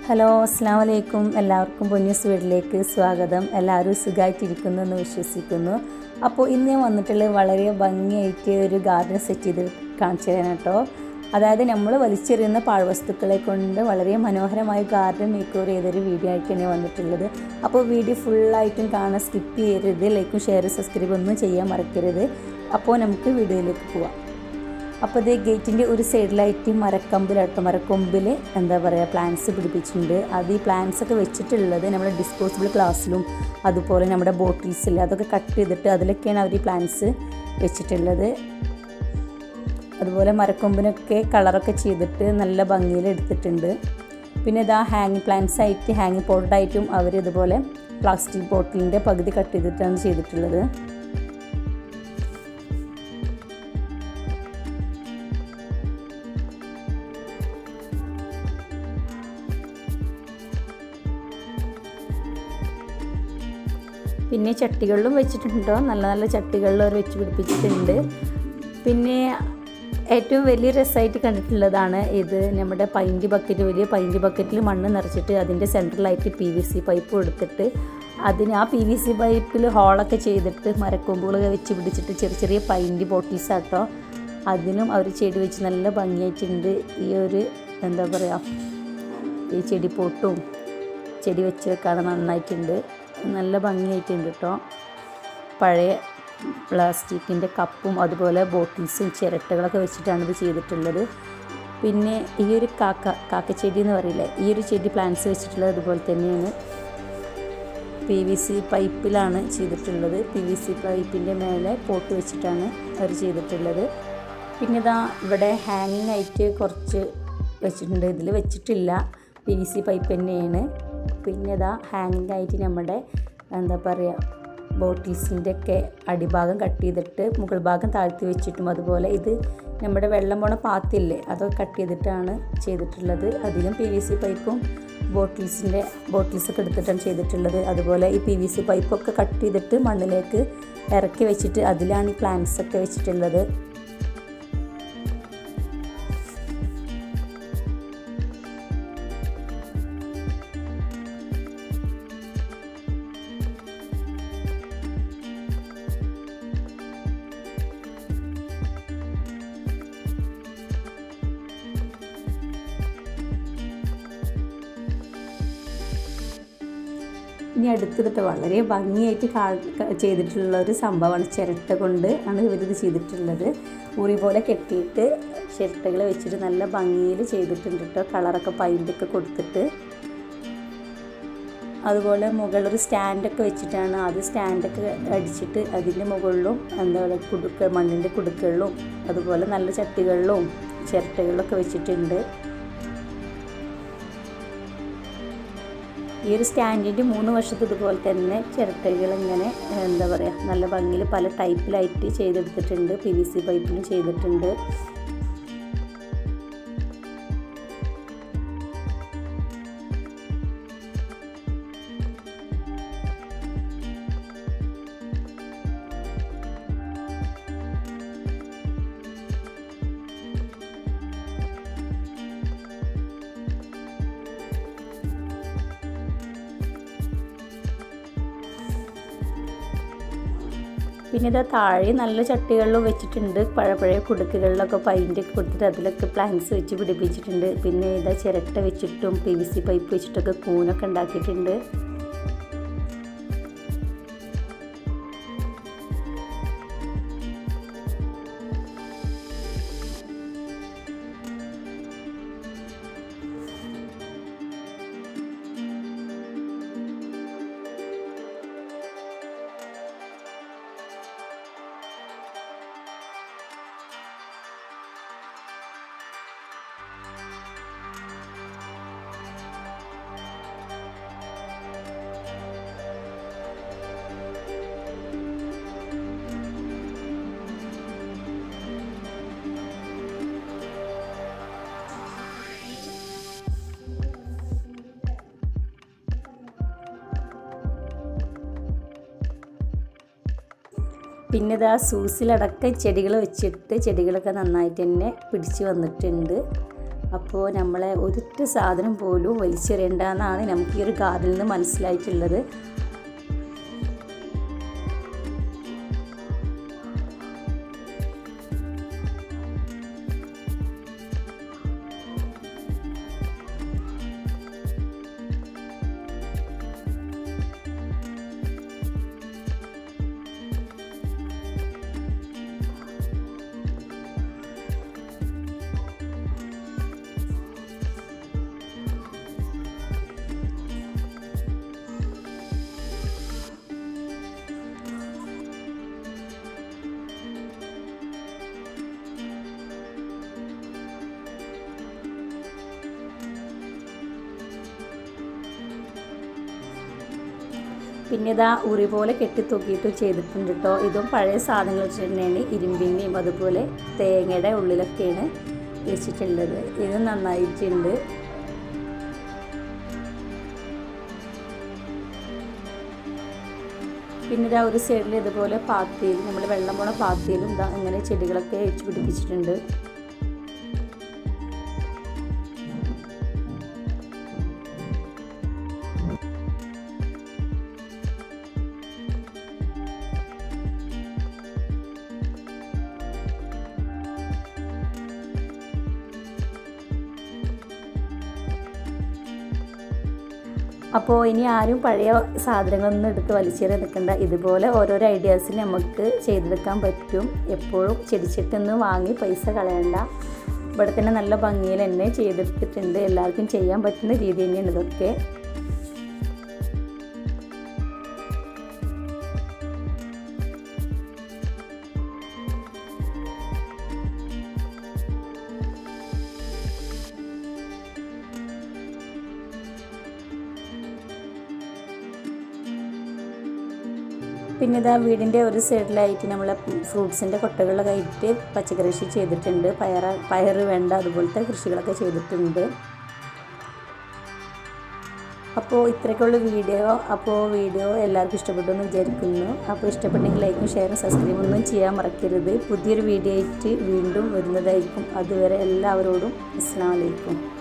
hello അസ്സാം വലൈക്കും എല്ലാവർക്കും പൊന്നൂസ് വീട്ടിലേക്ക് സ്വാഗതം എല്ലാവരും സുഖമായിട്ടിരിക്കുന്നു എന്ന് വിശ്വസിക്കുന്നു അപ്പോൾ ഇന്ന് ഞാൻ വന്നിട്ടുള്ളത് വളരെ ഭംഗിയായിട്ട് ഒരു ഗാർഡൻ സെറ്റ് ചെയ്ത് കാണിച്ചു തരാൻ കേട്ടോ അതായത് നമ്മൾ വലിച്ചെറിയുന്ന പാഴ്വസ്തുക്കളെ കൊണ്ട് വളരെ മനോഹരമായ ഗാർഡൻ മേക്ക് ഓവർ ചെയ്തൊരു വീഡിയോ ആയിട്ടാണ് വന്നിട്ടുള്ളത് അപ്പോൾ വീഡിയോ ഫുള്ളായിട്ടും കാണാൻ സ്കിപ്പ് ചെയ്യരുത് ലൈക്കും ഷെയർ സബ്സ്ക്രൈബ് ഒന്നും ചെയ്യാൻ മറക്കരുത് അപ്പോൾ നമുക്ക് വീഡിയോയിലേക്ക് പോവാം അപ്പോൾ ഇത് ഗേറ്റിൻ്റെ ഒരു സൈഡിലായിട്ട് മരക്കമ്പിലാട്ടോ മരക്കൊമ്പിൽ എന്താ പറയുക പ്ലാന്റ്സ് പിടിപ്പിച്ചിട്ടുണ്ട് അത് ഈ പ്ലാന്റ്സ് ഒക്കെ വെച്ചിട്ടുള്ളത് നമ്മുടെ ഡിസ്പോസിബിൾ ഗ്ലാസ്സിലും അതുപോലെ നമ്മുടെ ബോട്ടിൽസിൽ അതൊക്കെ കട്ട് ചെയ്തിട്ട് അതിലൊക്കെയാണ് അവർ ഈ പ്ലാന്റ്സ് വെച്ചിട്ടുള്ളത് അതുപോലെ മരക്കൊമ്പിനൊക്കെ കളറൊക്കെ ചെയ്തിട്ട് നല്ല ഭംഗിയിൽ എടുത്തിട്ടുണ്ട് പിന്നെ ഇതാ ഹാങ്ങിങ് പ്ലാന്റ്സ് ആയിട്ട് ഹാങ്ങിങ് പോട്ടായിട്ടും അവർ ഇതുപോലെ പ്ലാസ്റ്റിക് ബോട്ടിലിൻ്റെ പകുതി കട്ട് ചെയ്തിട്ടാണ് ചെയ്തിട്ടുള്ളത് പിന്നെ ചട്ടികളിലും വെച്ചിട്ടുണ്ടോ നല്ല നല്ല ചട്ടികളിൽ അവർ വെച്ച് പിടിപ്പിച്ചിട്ടുണ്ട് പിന്നെ ഏറ്റവും വലിയ രസമായിട്ട് കണ്ടിട്ടുള്ളതാണ് ഇത് നമ്മുടെ പൈൻറ്റ് ബക്കറ്റ് വലിയ പൈൻറ്റ് ബക്കറ്റിൽ മണ്ണ് നിറച്ചിട്ട് അതിൻ്റെ സെൻട്രലായിട്ട് പി വി സി പൈപ്പ് കൊടുത്തിട്ട് അതിന് ആ പി വി സി പൈപ്പിൽ ഹോളൊക്കെ ചെയ്തിട്ട് മരക്കൊമ്പുകളൊക്കെ വെച്ച് പിടിച്ചിട്ട് ചെറിയ ചെറിയ പൈൻറ്റ് ബോട്ടിൽസ് ആട്ടോ അതിനും അവർ ചെടി വെച്ച് നല്ല ഭംഗിയായിട്ടുണ്ട് ഈ ഒരു എന്താ പറയുക ഈ ചെടിപ്പോട്ടും ചെടി വെച്ചൊക്കെ നന്നായിട്ടുണ്ട് നല്ല ഭംഗിയായിട്ടുണ്ട് കേട്ടോ പഴയ പ്ലാസ്റ്റിക്കിൻ്റെ കപ്പും അതുപോലെ ബോട്ടിൽസും ചിരട്ടകളൊക്കെ വെച്ചിട്ടാണ് ഇത് ചെയ്തിട്ടുള്ളത് പിന്നെ ഈ ഒരു കാക്ക കാക്കച്ചെടി എന്ന് പറയില്ലേ ഈ ഒരു ചെടി പ്ലാന്റ്സ് വെച്ചിട്ടുള്ളത് അതുപോലെ തന്നെയാണ് പി വി സി പൈപ്പിലാണ് ചെയ്തിട്ടുള്ളത് പി വി സി പൈപ്പിൻ്റെ മേലെ പോട്ട് വെച്ചിട്ടാണ് അവർ ചെയ്തിട്ടുള്ളത് പിന്നെ ഇതാ ഇവിടെ ഹാങ്ങിങ് ആയിട്ട് കുറച്ച് വെച്ചിട്ടുണ്ട് ഇതിൽ വെച്ചിട്ടില്ല പി വി സി പൈപ്പ് തന്നെയാണ് പിന്നെ ഇതാ ഹാങ്ങിങ് ആയിട്ട് നമ്മുടെ എന്താ പറയുക ബോട്ടിൽസിൻ്റെ ഒക്കെ അടിഭാഗം കട്ട് ചെയ്തിട്ട് മുകൾ ഭാഗം താഴ്ത്തി വെച്ചിട്ടും അതുപോലെ ഇത് നമ്മുടെ വെള്ളം പോണ പാത്തില്ലേ അതൊക്കെ കട്ട് ചെയ്തിട്ടാണ് ചെയ്തിട്ടുള്ളത് അതിലും പി വി സി പൈപ്പും ബോട്ടിൽസിൻ്റെ ബോട്ടിൽസൊക്കെ എടുത്തിട്ടാണ് ചെയ്തിട്ടുള്ളത് അതുപോലെ ഈ പി വി സി പൈപ്പൊക്കെ കട്ട് ചെയ്തിട്ട് മണ്ണിലേക്ക് ഇറക്കി വെച്ചിട്ട് അതിലാണ് ഈ പ്ലാന്റ്സ് ഒക്കെ വെച്ചിട്ടുള്ളത് ഇനി അടുത്തതിട്ട് വളരെ ഭംഗിയായിട്ട് ചെയ്തിട്ടുള്ള ഒരു സംഭവമാണ് ചിരട്ട കൊണ്ട് ആണ് ഇവരിത് ചെയ്തിട്ടുള്ളത് ഉറി പോലെ കെട്ടിയിട്ട് ചിരട്ടകൾ വെച്ചിട്ട് നല്ല ഭംഗിയിൽ ചെയ്തിട്ടുണ്ട് കേട്ടോ കളറൊക്കെ പൈൻ്റൊക്കെ കൊടുത്തിട്ട് അതുപോലെ മുകളിലൊരു സ്റ്റാൻഡൊക്കെ വെച്ചിട്ടാണ് അത് സ്റ്റാൻഡൊക്കെ അടിച്ചിട്ട് അതിൻ്റെ മുകളിലും എന്താ പറയുക കുടുക്ക മണ്ണിൻ്റെ കുടുക്കളിലും അതുപോലെ നല്ല ചട്ടികളിലും ചിരട്ടകളിലൊക്കെ വെച്ചിട്ടുണ്ട് ഈ ഒരു സ്റ്റാൻഡിൻ്റെ മൂന്ന് വശത്ത് ഇതുപോലെ തന്നെ ചിരട്ടകൾ ഇങ്ങനെ എന്താ പറയുക നല്ല ഭംഗിയിൽ പല ടൈപ്പിലായിട്ട് ചെയ്തെടുത്തിട്ടുണ്ട് പി വി സി പൈപ്പിലും ചെയ്തിട്ടുണ്ട് പിന്നെ ഇത് താഴെ നല്ല ചട്ടികളിലും വെച്ചിട്ടുണ്ട് പഴയ പഴയ കുടുക്കുകളിലൊക്കെ പൈൻ്റൊക്കെ കൊടുത്തിട്ട് അതിലൊക്കെ പ്ലാന്റ്സ് വെച്ച് പിടിപ്പിച്ചിട്ടുണ്ട് പിന്നെ ഇതാ ചിരട്ട വെച്ചിട്ടും പി വി സി പൈപ്പ് വെച്ചിട്ടൊക്കെ കൂനൊക്കെ ഉണ്ടാക്കിയിട്ടുണ്ട് പിന്നെ ഇതാ സൂസിലടക്കം ചെടികൾ വെച്ചിട്ട് ചെടികളൊക്കെ നന്നായിട്ട് തന്നെ പിടിച്ച് വന്നിട്ടുണ്ട് അപ്പോൾ നമ്മളെ ഒരിറ്റ സാധനം പോലും വലിച്ചെറിയണ്ടെന്നാണ് നമുക്ക് ഈ ഒരു ഗാർഡനിൽ നിന്ന് മനസ്സിലായിട്ടുള്ളത് പിന്നെ ഇതാ ഉറി പോലെ കെട്ടിത്തൂക്കിയിട്ട് ചെയ്തിട്ടുണ്ട് കേട്ടോ ഇതും പഴയ സാധനങ്ങൾ വെച്ചിട്ട് തന്നെയാണ് ഇരുമ്പിൻ്റെയും അതുപോലെ തേങ്ങയുടെ ഉള്ളിലൊക്കെയാണ് വെച്ചിട്ടുള്ളത് ഇത് നന്നായിട്ടുണ്ട് പിന്നെ ഇതാ ഒരു സൈഡിൽ ഇതുപോലെ പാത്തിയിൽ നമ്മൾ വെള്ളം പോണ പാത്തിയിലും ഇതാ ഇങ്ങനെ ചെടികളൊക്കെ വെച്ച് പിടിപ്പിച്ചിട്ടുണ്ട് അപ്പോൾ ഇനി ആരും പഴയ സാധനങ്ങളൊന്നും എടുത്ത് വലിച്ചേറി നിൽക്കണ്ട ഇതുപോലെ ഓരോരോ ഐഡിയാസിൽ നമുക്ക് ചെയ്തെടുക്കാൻ പറ്റും എപ്പോഴും ചെടിച്ചട്ടിന്ന് വാങ്ങി പൈസ കളയണ്ട ഇവിടെ തന്നെ നല്ല ഭംഗിയിൽ തന്നെ ചെയ്തെടുത്തിട്ടുണ്ട് എല്ലാവർക്കും ചെയ്യാൻ പറ്റുന്ന രീതി തന്നെയാണ് ഇതൊക്കെ പിന്നെ ഇതാ വീടിൻ്റെ ഒരു സൈഡിലായിട്ട് നമ്മൾ ഫ്രൂട്ട്സിൻ്റെ കൊട്ടകളിലൊക്കെ ആയിട്ട് പച്ചക്കറി കൃഷി ചെയ്തിട്ടുണ്ട് പയർ പയർ വേണ്ട അതുപോലത്തെ കൃഷികളൊക്കെ ചെയ്തിട്ടുണ്ട് അപ്പോൾ ഇത്രയൊക്കെയുള്ള വീഡിയോ അപ്പോൾ വീഡിയോ എല്ലാവർക്കും ഇഷ്ടപ്പെട്ടു എന്ന് വിചാരിക്കുന്നു അപ്പോൾ ഇഷ്ടപ്പെട്ടെങ്കിൽ ലൈക്കും ഷെയറും സബ്സ്ക്രൈബും ഒന്നും ചെയ്യാൻ മറക്കരുത് പുതിയൊരു വീഡിയോ ആയിട്ട് വീണ്ടും വരുന്നതായിരിക്കും അതുവരെ എല്ലാവരോടും അസ്സാം വലൈക്കും